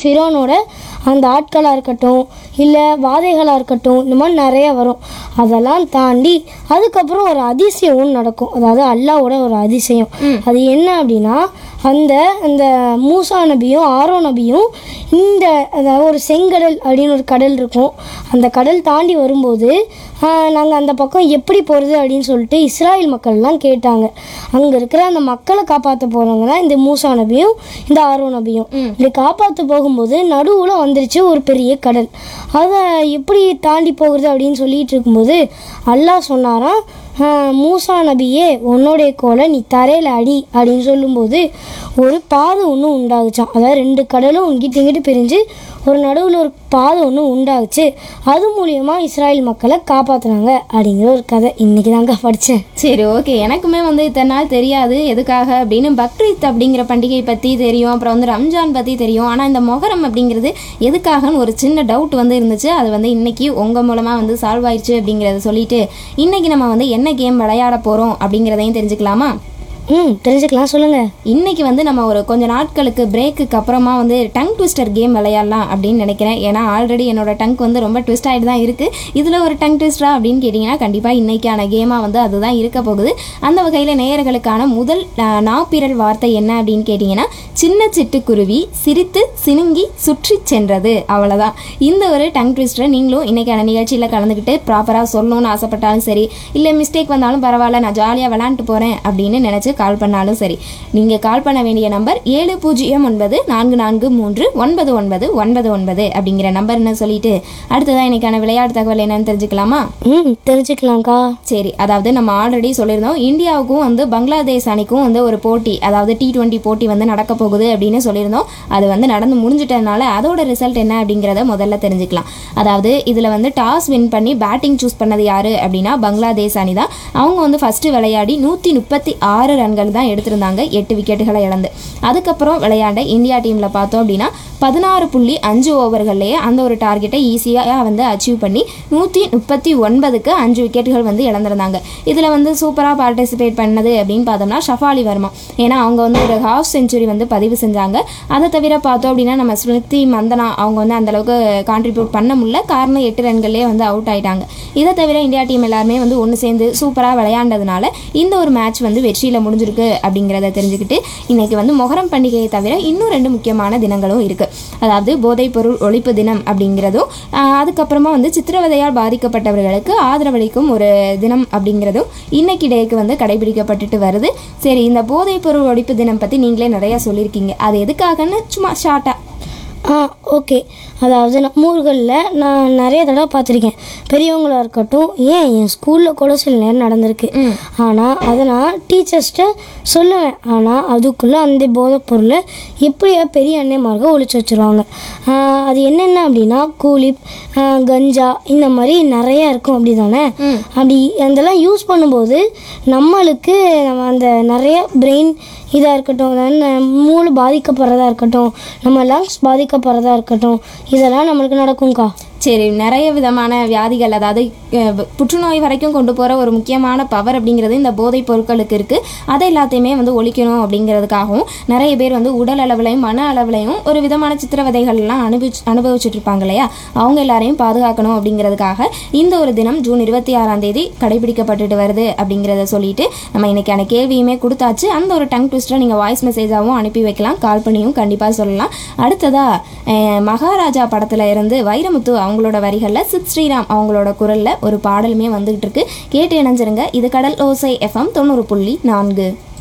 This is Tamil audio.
ஃபிரோனோட அந்த ஆட்களாக இருக்கட்டும் இல்லை வாதைகளாக இருக்கட்டும் இந்த மாதிரி நிறைய வரும் அதெல்லாம் தாண்டி அதுக்கப்புறம் ஒரு அதிசயம் ஒன்று நடக்கும் அதாவது அல்லாவோட ஒரு அதிசயம் அது என்ன அப்படின்னா அந்த அந்த மூசா நபியும் ஆரோ நபியும் இந்த அதாவது ஒரு செங்கடல் அப்படின்னு ஒரு கடல் இருக்கும் அந்த கடல் தாண்டி வரும்போது நாங்கள் அந்த பக்கம் எப்படி போகிறது அப்படின்னு சொல்லிட்டு இஸ்ராயல் மக்கள்லாம் கேட்டாங்க அங்கே இருக்கிற அந்த மக்களை காப்பாற்ற போகிறவங்க தான் இந்த மூசா நபியும் இந்த ஆரோ நபியும் இப்படி காப்பாற்ற போகும்போது நடுவில் வந்துருச்சு ஒரு பெரிய கடல் அதை எப்படி தாண்டி போகிறது அப்படின்னு சொல்லிட்டு இருக்கும்போது அல்லாஹ் சொன்னாராம் ஆஹ், மூசா நபியே உன்னுடைய கோலை நீ தரையில் அடி அப்படின்னு சொல்லும்போது ஒரு பாதை ஒன்று உண்டாகுச்சாம் அதாவது ரெண்டு கடலும் இங்கிட்டு இங்கிட்டு பிரிஞ்சு ஒரு நடுவில் ஒரு பாதை ஒன்று உண்டாகுச்சு அது மூலியமா இஸ்ராயல் மக்களை காப்பாத்துனாங்க அப்படிங்கிற ஒரு கதை இன்னைக்கு தாங்க படித்தேன் சரி ஓகே எனக்குமே வந்து இத்தனை நாள் தெரியாது எதுக்காக அப்படின்னு பக்ரீத் அப்படிங்கிற பண்டிகை பற்றி தெரியும் அப்புறம் வந்து ரம்ஜான் பற்றி தெரியும் ஆனால் இந்த மொஹரம் அப்படிங்கிறது எதுக்காகன்னு ஒரு சின்ன டவுட் வந்து இருந்துச்சு அது வந்து இன்னைக்கு உங்கள் மூலமாக வந்து சால்வ் ஆயிடுச்சு அப்படிங்கிறத சொல்லிட்டு இன்னைக்கு நம்ம வந்து என்ன கேம் விளையாட போகிறோம் அப்படிங்கிறதையும் தெரிஞ்சுக்கலாமா ம் தெரிஞ்சுக்கலாம் சொல்லுங்க இன்னைக்கு வந்து நம்ம ஒரு கொஞ்ச நாட்களுக்கு பிரேக்குக்கு அப்புறமா வந்து டங் ட்விஸ்டர் கேம் விளையாடலாம் அப்படின்னு நினைக்கிறேன் ஏன்னா ஆல்ரெடி என்னோட டங்க் வந்து ரொம்ப ட்விஸ்ட் ஆகிட்டு தான் இருக்குது இதில் ஒரு டங் ட்விஸ்டரா அப்படின்னு கேட்டிங்கன்னா கண்டிப்பாக இன்னைக்கான கேமாக வந்து அதுதான் இருக்க போகுது அந்த வகையில் நேயர்களுக்கான முதல் அஹ், நாப்பிரல் வார்த்தை என்ன அப்படின்னு கேட்டிங்கன்னா சின்ன சிட்டுக்குருவி சிரித்து சினுங்கி சுற்றி சென்றது அவ்வளோதான் இந்த ஒரு டங் ட்விஸ்டரை நீங்களும் இன்னைக்கான நிகழ்ச்சியில் கலந்துக்கிட்டு ப்ராப்பராக சொல்லணும்னு ஆசைப்பட்டாலும் சரி இல்லை மிஸ்டேக் வந்தாலும் பரவாயில்ல நான் ஜாலியாக விளாண்டுட்டு போகிறேன் அப்படின்னு நினச்சி கால் பண்ணாலும் சரி நீங்கள் கால் பண்ண வேண்டிய நம்பர் ஏழு பூஜ்ஜியம் ஒன்பது நான்கு நான்கு மூன்று ஒன்பது ஒன்பது ஒன்பது ஒன்பது அப்படிங்கிற நம்பர்னு சொல்லிட்டு அடுத்ததான் இன்னைக்கான விளையாட்டு தகவல் என்னன்னு தெரிஞ்சுக்கலாமா ம் தெரிஞ்சுக்கலாம்க்கா சரி அதாவது நம்ம ஆல்ரெடி சொல்லியிருந்தோம் இந்தியாவுக்கும் வந்து பங்களாதேஷ் அணிக்கும் வந்து ஒரு போட்டி அதாவது டி டுவெண்ட்டி போட்டி வந்து நடக்க போகுது அப்படின்னு சொல்லியிருந்தோம் அது வந்து நடந்து முடிஞ்சிட்டனால அதோட ரிசல்ட் என்ன அப்படிங்கிறத முதல்ல தெரிஞ்சுக்கலாம் அதாவது இதில் வந்து டாஸ் வின் பண்ணி பேட்டிங் சூஸ் பண்ணது யாரு அப்படின்னா பங்களாதேஷ் அணி தான் அவங்க வந்து ஃபர்ஸ்ட் விளையாடி நூற்றி முப்பத்தி ஆறு ரன்கள் தான் எடுத்திருந்தாங்க எட்டு விக்கெட்டுகளை இழந்து அதுக்கப்புறம் விளையாண்ட இந்தியா டீமில் பார்த்தோம் அப்படின்னா பதினாறு புள்ளி அஞ்சு ஓவர்கள்லேயே அந்த ஒரு டார்கெட்டை ஈஸியாக வந்து அச்சீவ் பண்ணி நூற்றி முப்பத்தி ஒன்பதுக்கு அஞ்சு விக்கெட்டுகள் வந்து இழந்திருந்தாங்க இதில் வந்து சூப்பராக பார்ட்டிசிபேட் பண்ணது அப்படின்னு பார்த்தோம்னா ஷஃபாலி வர்மா ஏன்னா அவங்க வந்து ஒரு ஹாஃப் செஞ்சுரி வந்து பதிவு செஞ்சாங்க அதை தவிர பார்த்தோம் அப்படின்னா நம்ம ஸ்மிருதி மந்தனா அவங்க வந்து அந்த அளவுக்கு கான்ட்ரிபியூட் பண்ண முடியல காரணம் எட்டு ரன்கள்லேயே வந்து அவுட் ஆயிட்டாங்க இதை தவிர இந்தியா டீம் எல்லாருமே வந்து ஒன்று சேர்ந்து சூப்பராக விளையாண்டதுனால இந்த ஒரு மேட்ச் வந்து வெற்றியில் முடிஞ்சிருக்கு அப்படிங்கிறத தெரிஞ்சுக்கிட்டு இன்னைக்கு வந்து மொஹரம் பண்டிகையை தவிர இன்னும் ரெண்டு முக்கியமான தினங்களும் இருக்குது அதாவது போதைப்பொருள் ஒழிப்பு தினம் அப்படிங்கிறதும் ஆஹ் அதுக்கப்புறமா வந்து சித்திரவதையால் பாதிக்கப்பட்டவர்களுக்கு ஆதரவளிக்கும் ஒரு தினம் அப்படிங்கிறதும் இன்னைக்கு டேக்கு வந்து கடைபிடிக்கப்பட்டுட்டு வருது சரி இந்த போதைப்பொருள் ஒழிப்பு தினம் பற்றி நீங்களே நிறையா சொல்லியிருக்கீங்க அது எதுக்காகன்னு சும்மா ஷார்ட்டாக ஆ ஓகே அதாவது நம்ம ஊர்களில் நான் நிறைய தடவை பார்த்துருக்கேன் பெரியவங்களா இருக்கட்டும் ஏன் என் ஸ்கூலில் கூட சில நேரம் நடந்திருக்கு ஆனால் அதை நான் டீச்சர்ஸ்கிட்ட சொல்லுவேன் ஆனால் அதுக்குள்ளே அந்த போதைப் பொருளை எப்படியா பெரிய அன்னைமார்க ஒழிச்சு வச்சுருவாங்க அது என்னென்ன அப்படின்னா கூலிப் ஆ, கஞ்சா இந்த மாதிரி நிறையா இருக்கும் அப்படி தானே அப்படி அதெல்லாம் யூஸ் பண்ணும்போது நம்மளுக்கு நம்ம அந்த நிறைய பிரெயின் இதாக இருக்கட்டும் அதாவது ந- மூளை பாதிக்கப்படுறதா இருக்கட்டும் நம்ம லங்ஸ் பாதிக்கப்படுறதா இருக்கட்டும் இதெல்லாம் நம்மளுக்கு நடக்கும்க்கா சரி நிறைய விதமான வியாதிகள் அதாவது அஹ், புற்றுநோய் வரைக்கும் கொண்டு போகிற ஒரு முக்கியமான பவர் அப்படிங்கிறது இந்த போதைப் பொருட்களுக்கு இருக்குது அதை எல்லாத்தையுமே வந்து ஒழிக்கணும் அப்படிங்கிறதுக்காகவும் நிறைய பேர் வந்து உடல் அளவுலையும் மன அளவுலையும் ஒரு விதமான சித்திரவதைகள் எல்லாம் அனுபவிச்சு அனுபவிச்சுட்டு இருப்பாங்க இல்லையா அவங்க எல்லாரையும் பாதுகாக்கணும் அப்படிங்கிறதுக்காக இந்த ஒரு தினம் ஜூன் இருபத்தி ஆறாம் தேதி கடைபிடிக்கப்பட்டுட்டு வருது அப்படிங்கிறத சொல்லிட்டு நம்ம இன்னைக்கான கேள்வியுமே கொடுத்தாச்சு அந்த ஒரு டங் ட்விஸ்டரை நீங்கள் வாய்ஸ் மெசேஜாகவும் அனுப்பி வைக்கலாம் கால் பண்ணியும் கண்டிப்பாக சொல்லலாம் அடுத்ததா அஹ், மகாராஜா படத்துல இருந்து வைரமுத்து அவங்களோட வரிகளில் சித் ஸ்ரீராம் அவங்களோட குரல்ல ஒரு பாடலுமே வந்துகிட்டு இருக்கு கேட்டு இணைஞ்சிருங்க இது கடல் ஓசை எஃப்எம் தொண்ணூறு புள்ளி நான்கு